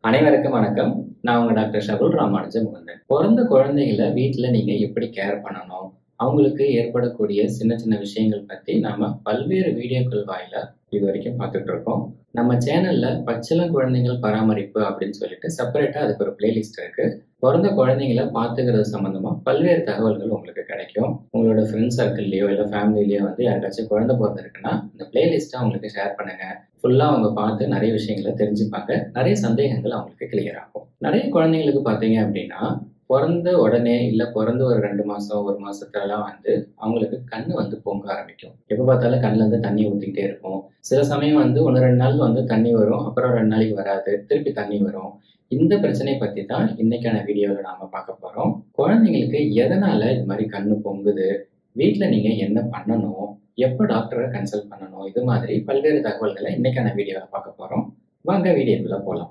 அனைவருக்கும் வணக்கம் நான் உங்க டாக்டர் ஷகுல் ராமானுஜ முகுந்தன் பிறந்த குழந்தைகளை வீட்டில் நீங்க எப்படி கேர் பண்ணணும் அவங்களுக்கு ஏற்படக்கூடிய சின்ன சின்ன விஷயங்கள் பத்தி நாம பல்வேறு வீடியோக்கள் வாயிலா இது வரைக்கும் பார்த்துட்டு இருக்கோம் நம்ம சேனல்ல பச்சிளம் குழந்தைகள் பராமரிப்பு அப்படின்னு சொல்லிட்டு செப்பரேட்டா அதுக்கு ஒரு பிளேலிஸ்ட் இருக்கு பிறந்த குழந்தைங்களை பார்த்துக்கிறது சம்பந்தமா பல்வேறு தகவல்கள் உங்களுக்கு கிடைக்கும் உங்களோட ஃப்ரெண்ட்ஸ் சர்க்கிள்லயோ இல்லை ஃபேமிலிலயோ வந்து யாருக்காச்சும் குழந்தை பிறந்திருக்குன்னா இந்த பிளேலிஸ்ட்டை அவங்களுக்கு ஷேர் பண்ணுங்க ஃபுல்லாக அவங்க பார்த்து நிறைய விஷயங்களை தெரிஞ்சுப்பாங்க நிறைய சந்தேகங்கள் அவங்களுக்கு கிளியர் ஆகும் நிறைய குழந்தைங்களுக்கு பார்த்தீங்க அப்படின்னா பிறந்த உடனே இல்லை பிறந்த ஒரு ரெண்டு மாதம் ஒரு மாதத்துலலாம் வந்து அவங்களுக்கு கண் வந்து பொங்க ஆரம்பிக்கும் எப்போ பார்த்தாலும் கண்ணில் இருந்து தண்ணி ஊற்றிக்கிட்டே இருக்கும் சில சமயம் வந்து ஒன்று ரெண்டு நாள் வந்து தண்ணி வரும் அப்புறம் ரெண்டு நாளைக்கு வராது திருப்பி தண்ணி வரும் இந்த பிரச்சனையை பற்றி தான் இன்னைக்கான வீடியோவில் நாம் பார்க்க போகிறோம் குழந்தைங்களுக்கு எதனால் இது மாதிரி கண்ணு பொங்குது வீட்டில் நீங்கள் என்ன பண்ணணும் எப்போ டாக்டரை கன்சல்ட் பண்ணணும் இது மாதிரி பல்வேறு தகவல்களை இன்னைக்கான வீடியோவில் பார்க்க போகிறோம் வாங்க வீடியோக்குள்ளே போகலாம்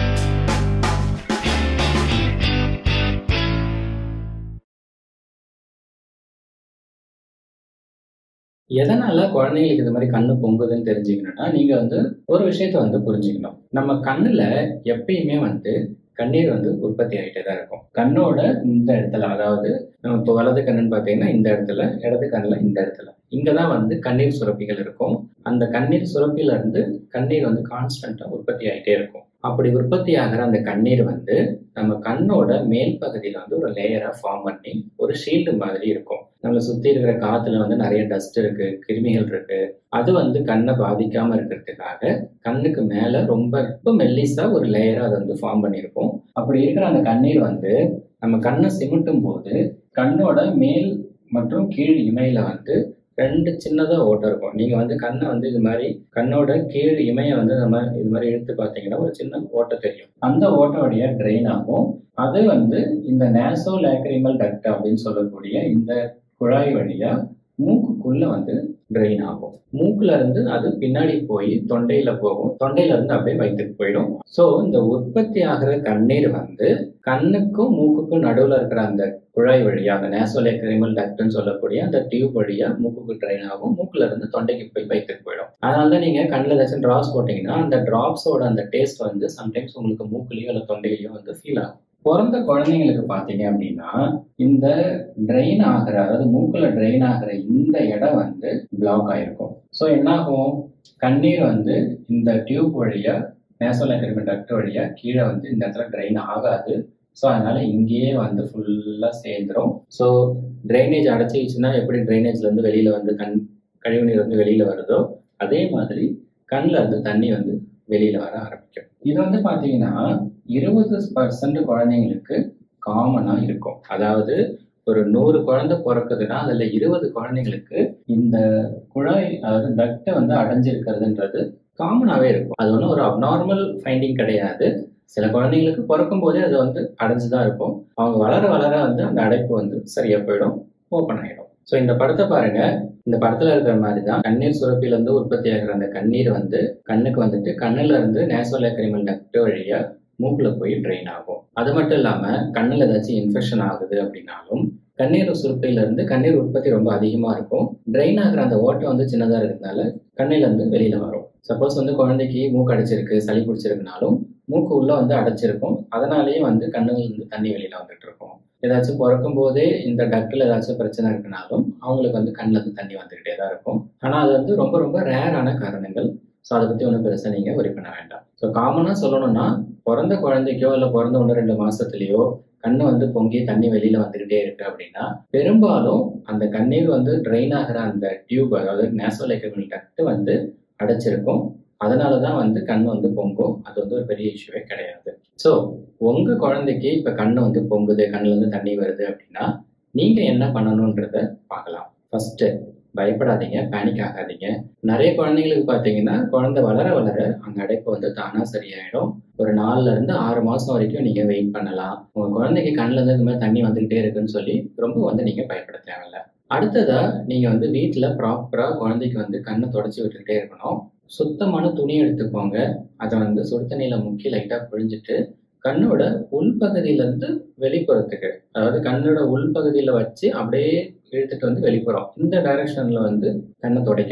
எதனால குழந்தைங்களுக்கு இது மாதிரி கண்ணு பொங்குதுன்னு தெரிஞ்சுக்கணும்னா நீங்க வந்து ஒரு விஷயத்த வந்து புரிஞ்சுக்கணும் நம்ம கண்ணுல எப்பயுமே வந்து கண்ணீர் வந்து உற்பத்தி ஆகிட்டே தான் இருக்கும் கண்ணோட இந்த இடத்துல அதாவது நம்ம இப்போ வலது கண்ணுன்னு பார்த்தீங்கன்னா இந்த இடத்துல இடது கண்ணில் இந்த இடத்துல இங்கே தான் வந்து கண்ணீர் சுரப்பிகள் இருக்கும் அந்த கண்ணீர் சுரப்பில இருந்து கண்ணீர் வந்து கான்ஸ்டண்ட்டாக உற்பத்தி ஆகிட்டே இருக்கும் அப்படி உற்பத்தி ஆகிற அந்த கண்ணீர் வந்து நம்ம கண்ணோட மேல் பகுதியில் வந்து ஒரு லேயராக ஃபார்ம் பண்ணி ஒரு ஷீல்டு மாதிரி இருக்கும் நம்மளை சுற்றி இருக்கிற காற்றுல வந்து நிறைய டஸ்ட் இருக்கு கிருமிகள் இருக்கு அது வந்து கண்ணை பாதிக்காம இருக்கிறதுக்காக கண்ணுக்கு மேலே ரொம்ப ரொம்ப மெல்லிஸா ஒரு லேயராக அதை வந்து ஃபார்ம் பண்ணியிருக்கும் அப்படி இருக்கிற அந்த கண்ணீர் வந்து நம்ம கண்ணை சிமிட்டும் போது கண்ணோட மேல் மற்றும் கீழ் இமையில வந்து ரெண்டு சின்னதாக ஓட்டம் இருக்கும் நீங்கள் வந்து கண்ணை வந்து இது மாதிரி கண்ணோட கீழ் இமையை வந்து நம்ம இது மாதிரி இழுத்து பார்த்தீங்கன்னா ஒரு சின்ன ஓட்டம் தெரியும் அந்த ஓட்டம் வழியா ட்ரெயின் ஆகும் அது வந்து இந்த நேசோ லேக்ரிமல் டக்ட் அப்படின்னு சொல்லக்கூடிய இந்த குழாய் வழியா மூக்குக்குள்ள வந்து ட்ரெயின் ஆகும் மூக்குல இருந்து அது பின்னாடி போய் தொண்டையில போகும் தொண்டையில இருந்து அப்படியே வயிற்றுக்கு போயிடும் ஸோ இந்த உற்பத்தி ஆகிற கண்ணீர் வந்து கண்ணுக்கும் மூக்குக்கும் நடுவில் இருக்கிற அந்த குழாய் வழியா அந்த நேசோலேக்ரிமல் டக்ட்னு சொல்லக்கூடிய அந்த டியூப் வழியா மூக்குக்கு ட்ரெயின் ஆகும் மூக்குல இருந்து தொண்டைக்கு போய் வயிற்றுக்கு போயிடும் அதனால தான் நீங்க கண்ணில் ஏதாச்சும் ட்ராப்ஸ் போட்டீங்கன்னா அந்த டிராப்ஸோட அந்த டேஸ்ட் வந்து சம்டைம்ஸ் உங்களுக்கு மூக்குலயோ இல்லை தொண்டையிலயோ வந்து ஃபீல் ஆகும் பிறந்த குழந்தைங்களுக்கு பார்த்தீங்க அப்படின்னா இந்த ட்ரெயின் ஆகிற அதாவது மூக்கில் ட்ரெயின் ஆகிற இந்த இடம் வந்து பிளாக் ஆயிருக்கும் ஸோ என்னாகும் கண்ணீர் வந்து இந்த டியூப் வழியா நேசோலக்ரிமல் டக்ட் வழியா கீழே வந்து இந்த இடத்துல ட்ரெயின் ஆகாது ஸோ அதனால இங்கேயே வந்து ஃபுல்லாக சேர்ந்துரும் ஸோ ட்ரைனேஜ் அடைச்சிக்கிச்சுன்னா எப்படி ட்ரைனேஜ்ல இருந்து வெளியில வந்து கண் கழிவுநீர் வந்து வெளியில வருதோ அதே மாதிரி கண்ணில் இருந்து தண்ணி வந்து வெளியில வர ஆரம்பிக்கும் இது வந்து பார்த்தீங்கன்னா இருபது பர்சன்ட் குழந்தைங்களுக்கு காமனா இருக்கும் அதாவது ஒரு நூறு குழந்தை பிறக்குதுன்னா அதுல இருபது குழந்தைங்களுக்கு இந்த குழாய் அதாவது டக்டை வந்து அடைஞ்சிருக்கிறதுன்றது காமனாவே இருக்கும் அது ஒன்றும் ஒரு அப்நார்மல் ஃபைண்டிங் கிடையாது சில குழந்தைங்களுக்கு பிறக்கும் போதே அது வந்து அடைஞ்சுதான் இருக்கும் அவங்க வளர வளர வந்து அந்த அடைப்பு வந்து சரியா போயிடும் ஓப்பன் ஆகிடும் ஸோ இந்த படத்தை பாருங்க இந்த படத்துல இருக்கிற மாதிரி தான் கண்ணீர் சுரப்பில இருந்து உற்பத்தி ஆகிற அந்த கண்ணீர் வந்து கண்ணுக்கு வந்துட்டு கண்ணுல இருந்து நேசோலேக்ரிமல் டக்ட் வழியா மூக்குல போய் ட்ரெயின் ஆகும் அது மட்டும் இல்லாம கண்ணுல ஏதாச்சும் இன்ஃபெக்ஷன் ஆகுது அப்படின்னாலும் கண்ணீர் சுரப்பில இருந்து கண்ணீர் உற்பத்தி ரொம்ப அதிகமா இருக்கும் ட்ரெயின் ஆகிற அந்த ஓட்டம் வந்து சின்னதா இருக்கிறதுனால கண்ணில இருந்து வெளியில வரும் சப்போஸ் வந்து குழந்தைக்கு மூக்கு அடைச்சிருக்கு சளி பிடிச்சிருக்குனாலும் மூக்கு உள்ள வந்து அடைச்சிருக்கும் அதனாலேயே வந்து கண்ணுல இருந்து தண்ணி வெளியில வந்துட்டு இருக்கும் ஏதாச்சும் பிறக்கும் போதே இந்த டக்டில் ஏதாச்சும் பிரச்சனை இருக்குனாலும் அவங்களுக்கு வந்து கண்ணில் இருந்து தண்ணி வந்துக்கிட்டே தான் இருக்கும் ஆனால் அது வந்து ரொம்ப ரொம்ப ரேரான காரணங்கள் ஸோ அதை பற்றி ஒன்றும் பெருசாக நீங்கள் ஒரி பண்ண வேண்டாம் ஸோ காமனாக சொல்லணும்னா பிறந்த குழந்தைக்கோ இல்லை பிறந்த ஒன்று ரெண்டு மாசத்துலயோ கண்ணு வந்து பொங்கி தண்ணி வெளியில வந்துகிட்டே இருக்கு அப்படின்னா பெரும்பாலும் அந்த கண்ணீர் வந்து ட்ரெயின் ஆகிற அந்த டியூப் அதாவது நேசோலைக்கபிள் டக்ட் வந்து அடைச்சிருக்கும் அதனால தான் வந்து கண் வந்து பொங்கும் அது வந்து ஒரு பெரிய இஷ்யூவே கிடையாது ஸோ உங்க குழந்தைக்கு இப்போ கண்ணு வந்து பொங்குது கண்ணுல இருந்து தண்ணி வருது அப்படின்னா நீங்க என்ன பண்ணணுன்றத பார்க்கலாம் ஃபர்ஸ்ட் பயப்படாதீங்க பேனிக் ஆகாதீங்க நிறைய குழந்தைங்களுக்கு பார்த்தீங்கன்னா குழந்தை வளர வளர அந்த அடைப்பு வந்து தானா சரியாயிடும் ஒரு நாலுல இருந்து ஆறு மாசம் வரைக்கும் நீங்க வெயிட் பண்ணலாம் உங்க குழந்தைக்கு கண்ணுல இருந்து இந்த மாதிரி தண்ணி வந்துகிட்டே இருக்குன்னு சொல்லி ரொம்ப வந்து நீங்க பயப்பட தேவையில்ல அடுத்ததா நீங்க வந்து வீட்டுல ப்ராப்பரா குழந்தைக்கு வந்து கண்ணை தொடச்சி விட்டுக்கிட்டே இருக்கணும் சுத்தமான துணி எடுத்துக்கோங்க அதை வந்து சுடு தண்ணியில முக்கி லைட்டா புழிஞ்சிட்டு கண்ணோட உள்பகுதியிலேருந்து வெளிப்புறத்துக்கு அதாவது கண்ணோட உள்பகுதியில் வச்சு அப்படியே இழுத்துட்டு வந்து வெளிப்புறம் இந்த டைரக்ஷன்ல வந்து கண்ணை துடைக்கணும்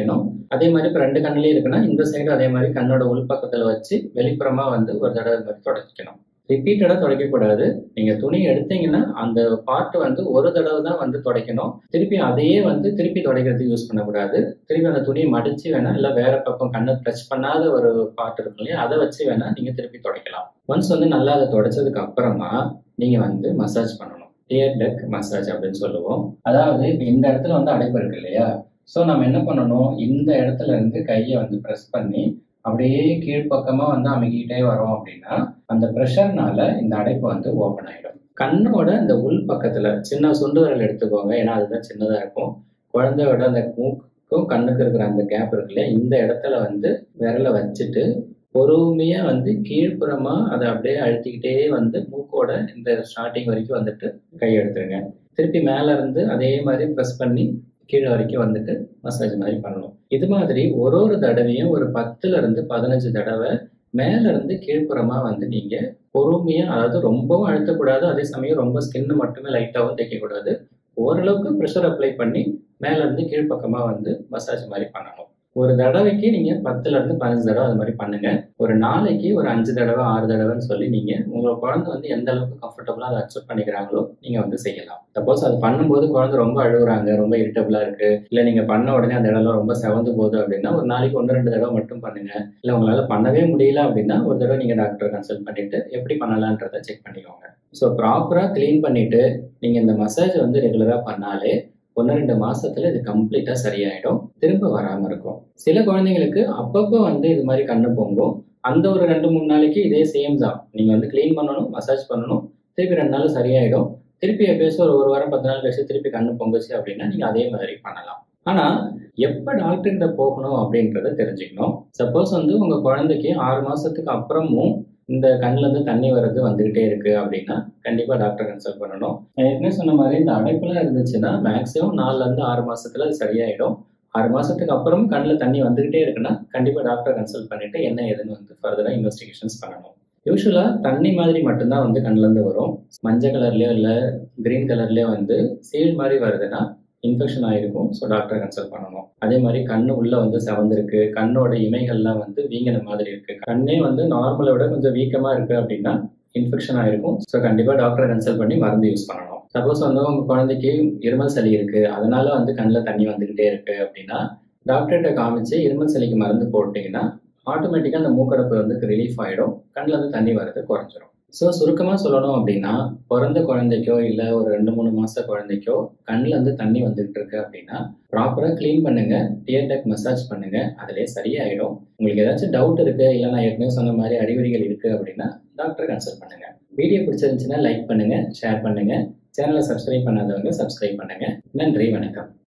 அதே மாதிரி இப்போ ரெண்டு கண்ணுலயும் இருக்குன்னா இந்த சைடு அதே மாதிரி கண்ணோட உள்பக்கத்துல வச்சு வெளிப்புறமா வந்து ஒரு தடவை இது மாதிரி தொடச்சிக்கணும் ரிப்பீட்டடாக துடைக்கக்கூடாது நீங்கள் துணி எடுத்தீங்கன்னா அந்த பார்ட் வந்து ஒரு தடவை தான் வந்து துடைக்கணும் திருப்பி அதையே வந்து திருப்பி துடைக்கிறதுக்கு யூஸ் பண்ணக்கூடாது திருப்பி அந்த துணியை மடிச்சு வேணா இல்லை வேற பக்கம் கண்ணை டச் பண்ணாத ஒரு பார்ட் இருக்கும் இல்லையா அதை வச்சு வேணா நீங்கள் திருப்பி துடைக்கலாம் ஒன்ஸ் வந்து நல்லா அதை துடைச்சதுக்கு அப்புறமா நீங்கள் வந்து மசாஜ் பண்ணணும் டியர் டெக் மசாஜ் அப்படின்னு சொல்லுவோம் அதாவது இப்போ இந்த இடத்துல வந்து அடைப்பு இருக்கு இல்லையா ஸோ நம்ம என்ன பண்ணணும் இந்த இடத்துல இருந்து கையை வந்து ப்ரெஸ் பண்ணி அப்படியே கீழ்ப்பக்கமாக வந்து அமைக்கிட்டே வரோம் அப்படின்னா அந்த ப்ரெஷர்னால இந்த அடைப்பு வந்து ஓப்பன் ஆகிடும் கண்ணோட இந்த உள் பக்கத்தில் சின்ன சுண்டு விரல் எடுத்துக்கோங்க ஏன்னா அதுதான் சின்னதாக இருக்கும் குழந்தையோட அந்த மூக்குக்கும் கண்ணுக்கு இருக்கிற அந்த கேப் இருக்கு இல்லையா இந்த இடத்துல வந்து விரலை வச்சுட்டு பொறுமையாக வந்து கீழ்ப்புறமாக அதை அப்படியே அழுத்திக்கிட்டே வந்து மூக்கோட இந்த ஸ்டார்டிங் வரைக்கும் வந்துட்டு கை எடுத்துருங்க திருப்பி மேலே இருந்து அதே மாதிரி ப்ரெஸ் பண்ணி கீழே வரைக்கும் வந்துட்டு மசாஜ் மாதிரி பண்ணணும் இது மாதிரி ஒரு ஒரு தடவையும் ஒரு பத்துல இருந்து பதினஞ்சு தடவை மேல இருந்து கீழ்ப்புறமா வந்து நீங்க பொறுமையா அதாவது ரொம்பவும் அழுத்தக்கூடாது அதே சமயம் ரொம்ப ஸ்கின் மட்டுமே லைட்டாகவும் தைக்கக்கூடாது ஓரளவுக்கு ப்ரெஷர் அப்ளை பண்ணி மேல இருந்து கீழ்ப்பக்கமா வந்து மசாஜ் மாதிரி பண்ணணும் ஒரு தடவைக்கு நீங்க பத்துல இருந்து பதினஞ்சு தடவை அது மாதிரி பண்ணுங்க ஒரு நாளைக்கு ஒரு அஞ்சு தடவை ஆறு தடவைன்னு சொல்லி நீங்க உங்க குழந்தை வந்து எந்த அளவுக்கு கம்ஃபர்டபுளா அதை அக்செப்ட் பண்ணிக்கிறாங்களோ நீங்க வந்து செய்யலாம் சப்போஸ் அது பண்ணும்போது குழந்தை ரொம்ப அழுகுறாங்க ரொம்ப இரிட்டபிளா இருக்கு இல்ல நீங்க பண்ண உடனே அந்த இடம்லாம் ரொம்ப செவந்து போகுது அப்படின்னா ஒரு நாளைக்கு ஒன்று ரெண்டு தடவை மட்டும் பண்ணுங்க இல்ல உங்களால பண்ணவே முடியல அப்படின்னா ஒரு தடவை நீங்க டாக்டரை கன்சல்ட் பண்ணிட்டு எப்படி பண்ணலான்றதை செக் பண்ணிக்கோங்க ஸோ ப்ராப்பரா க்ளீன் பண்ணிட்டு நீங்க இந்த மசாஜ் வந்து ரெகுலரா பண்ணாலே ஒன்று ரெண்டு மாசத்துல இது கம்ப்ளீட்டா சரியாயிடும் திரும்ப வராம இருக்கும் சில குழந்தைங்களுக்கு அப்பப்போ வந்து இது மாதிரி கண்ணு பொங்கும் அந்த ஒரு ரெண்டு மூணு நாளைக்கு இதே சேம் தான் நீங்க வந்து க்ளீன் பண்ணணும் மசாஜ் பண்ணணும் திருப்பி ரெண்டு நாள் சரியாயிடும் திருப்பி எப்பயாச்சும் ஒரு ஒரு வாரம் பத்து நாள் கழிச்சு திருப்பி கண்ணு பொங்குச்சு அப்படின்னா நீங்க அதே மாதிரி பண்ணலாம் ஆனா எப்ப டாக்டர்கிட்ட போகணும் அப்படின்றத தெரிஞ்சுக்கணும் சப்போஸ் வந்து உங்க குழந்தைக்கு ஆறு மாசத்துக்கு அப்புறமும் இந்த கண்ணுல இருந்து தண்ணி வர்றது வந்துகிட்டே இருக்கு அப்படின்னா கண்டிப்பா டாக்டர் கன்சல்ட் பண்ணணும் நான் ஏற்கனவே சொன்ன மாதிரி இந்த அடைப்புலாம் இருந்துச்சுன்னா மேக்ஸிமம் நாலுல இருந்து ஆறு மாசத்துல அது சரியாயிடும் ஆறு மாசத்துக்கு அப்புறம் கண்ணில் தண்ணி வந்துகிட்டே இருக்குன்னா கண்டிப்பா டாக்டர் கன்சல்ட் பண்ணிட்டு என்ன ஏதுன்னு வந்து ஃபர்தரா இன்வெஸ்டிகேஷன்ஸ் பண்ணணும் யூஸ்வலா தண்ணி மாதிரி மட்டும்தான் வந்து கண்ணுல இருந்து வரும் மஞ்சள் கலர்லயோ இல்ல கிரீன் கலர்லயோ வந்து சீல் மாதிரி வருதுன்னா இன்ஃபெக்ஷன் ஆயிருக்கும் ஸோ டாக்டரை கன்சல்ட் பண்ணணும் அதே மாதிரி கண்ணு உள்ள வந்து செவந்திருக்கு கண்ணோட இமைகள்லாம் வந்து வீங்கின மாதிரி இருக்கு கண்ணே வந்து நார்மலை விட கொஞ்சம் வீக்கமா இருக்கு அப்படின்னா இன்ஃபெக்ஷன் ஆயிருக்கும் ஸோ கண்டிப்பா டாக்டரை கன்சல்ட் பண்ணி மருந்து யூஸ் பண்ணணும் சப்போஸ் வந்து உங்க குழந்தைக்கு இருமல் சளி இருக்கு அதனால வந்து கண்ணில் தண்ணி வந்துகிட்டே இருக்கு அப்படின்னா டாக்டர்கிட்ட காமிச்சு இருமல் சளிக்கு மருந்து போட்டீங்கன்னா ஆட்டோமேட்டிக்காக அந்த மூக்கடைப்பு வந்து ரிலீஃப் ஆகிடும் கண்ணில் வந்து தண்ணி வர்றது குறைஞ்சிரும் ஸோ சுருக்கமாக சொல்லணும் அப்படின்னா பிறந்த குழந்தைக்கோ இல்லை ஒரு ரெண்டு மூணு மாத குழந்தைக்கோ கண்ணில் இருந்து தண்ணி வந்துகிட்டு இருக்கு அப்படின்னா ப்ராப்பராக க்ளீன் பண்ணுங்க டியர் டெக் மசாஜ் பண்ணுங்க அதிலே சரியாயிடும் உங்களுக்கு ஏதாச்சும் டவுட் இருக்கு இல்லை நான் ஏற்கனவே சொன்ன மாதிரி அறிகுறிகள் இருக்கு அப்படின்னா டாக்டர் கன்சல்ட் பண்ணுங்க வீடியோ பிடிச்சிருந்துச்சுன்னா லைக் பண்ணுங்க ஷேர் பண்ணுங்க சேனலை சப்ஸ்கிரைப் பண்ணாதவங்க சப்ஸ்கிரைப் பண்ணுங்க நன்றி வணக்கம்